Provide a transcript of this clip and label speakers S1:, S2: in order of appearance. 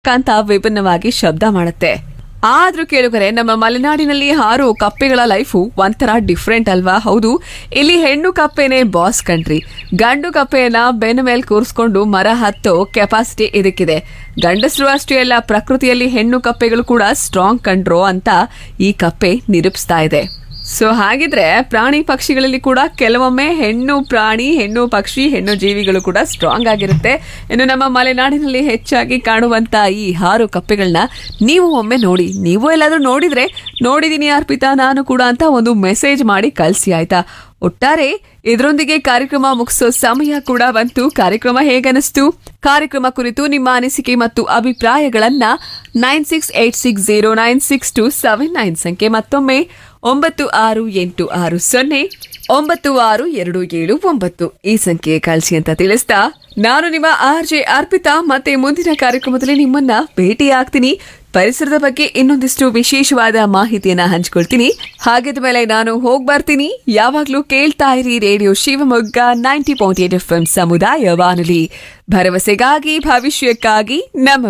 S1: ಅಂತ ವಿಭಿನ್ನವಾಗಿ ಶಬ್ದ ಮಾಡುತ್ತೆ ಆದ್ರೂ ಕೇಳುಗರೆ ನಮ್ಮ ಮಲೆನಾಡಿನಲ್ಲಿ ಹಾರೋ ಕಪ್ಪೆಗಳ ಲೈಫು ಒಂಥರ ಡಿಫ್ರೆಂಟ್ ಅಲ್ವಾ ಹೌದು ಇಲ್ಲಿ ಹೆಣ್ಣು ಕಪ್ಪೆನೆ ಬಾಸ್ ಕಂಟ್ರಿ ಗಂಡು ಕಪ್ಪೆಯನ್ನ ಬೆನ್ನ ಮೇಲೆ ಕೂರಿಸ್ಕೊಂಡು ಮರ ಹತ್ತೋ ಕೆಪಾಸಿಟಿ ಇದಕ್ಕಿದೆ ಗಂಡಸರು ಅಷ್ಟೇ ಅಲ್ಲ ಪ್ರಕೃತಿಯಲ್ಲಿ ಹೆಣ್ಣು ಕಪ್ಪೆಗಳು ಕೂಡ ಸ್ಟ್ರಾಂಗ್ ಕಂಡ್ರೋ ಅಂತ ಈ ಕಪ್ಪೆ ನಿರೂಪಿಸ್ತಾ ಇದೆ ಸೊ ಹಾಗಿದ್ರೆ ಪ್ರಾಣಿ ಪಕ್ಷಿಗಳಲ್ಲಿ ಕೂಡ ಕೆಲವೊಮ್ಮೆ ಹೆಣ್ಣು ಪ್ರಾಣಿ ಹೆಣ್ಣು ಪಕ್ಷಿ ಹೆಣ್ಣು ಜೀವಿಗಳು ಕೂಡ ಸ್ಟ್ರಾಂಗ್ ಆಗಿರುತ್ತೆ ಇನ್ನು ನಮ್ಮ ಮಲೆನಾಡಿನಲ್ಲಿ ಹೆಚ್ಚಾಗಿ ಕಾಣುವಂತ ಈ ಹಾರು ಕಪ್ಪೆಗಳನ್ನ ನೀವು ಒಮ್ಮೆ ನೋಡಿ ನೀವು ಎಲ್ಲಾದ್ರೂ ನೋಡಿದ್ರೆ ನೋಡಿದೀನಿ ಅರ್ಪಿತಾ ನಾನು ಕೂಡ ಅಂತ ಒಂದು ಮೆಸೇಜ್ ಮಾಡಿ ಕಳಿಸಿ ಆಯ್ತಾ ಒಟ್ಟಾರೆ ಇದರೊಂದಿಗೆ ಕಾರ್ಯಕ್ರಮ ಮುಗಿಸೋ ಸಮಯ ಕೂಡ ಬಂತು ಕಾರ್ಯಕ್ರಮ ಹೇಗನಿಸ್ತು ಕಾರ್ಯಕ್ರಮ ಕುರಿತು ನಿಮ್ಮ ಅನಿಸಿಕೆ ಮತ್ತು ಅಭಿಪ್ರಾಯಗಳನ್ನ nine six eight six zero nine six two seven nine ಸಂಖ್ಯೆ ಮತ್ತೊಮ್ಮೆ ಒಂಬತ್ತು ಆರು ಎಂಟು ಆರು ಸೊನ್ನೆ ಒಂಬತ್ತು ಆರು ಎರಡು ಏಳು ಒಂಬತ್ತು ಈ ಸಂಖ್ಯೆ ಕಳಿಸಿ ಅಂತ ತಿಳಿಸ್ತಾ ನಾನು ನಿಮ್ಮ ಆರ್ ಜೆ ಅರ್ಪಿತಾ ಮತ್ತೆ ಮುಂದಿನ ಕಾರ್ಯಕ್ರಮದಲ್ಲಿ ನಿಮ್ಮನ್ನ ಭೇಟಿ ಆಗ್ತೀನಿ ಪರಿಸರದ ಬಗ್ಗೆ ಇನ್ನೊಂದಿಷ್ಟು ವಿಶೇಷವಾದ ಮಾಹಿತಿಯನ್ನ ಹಂಚ್ಕೊಳ್ತೀನಿ ಹಾಗಿದ ಮೇಲೆ ನಾನು ಹೋಗ್ ಬರ್ತೀನಿ ಯಾವಾಗ್ಲೂ ಕೇಳ್ತಾ ಇರಿ radio Shivamogga ninety point eight F M ಸಮುದಾಯ ಬಾನುಲಿ ಭರವಸೆಗಾಗಿ ಭವಿಷ್ಯಕ್ಕಾಗಿ ನಮ್ಮ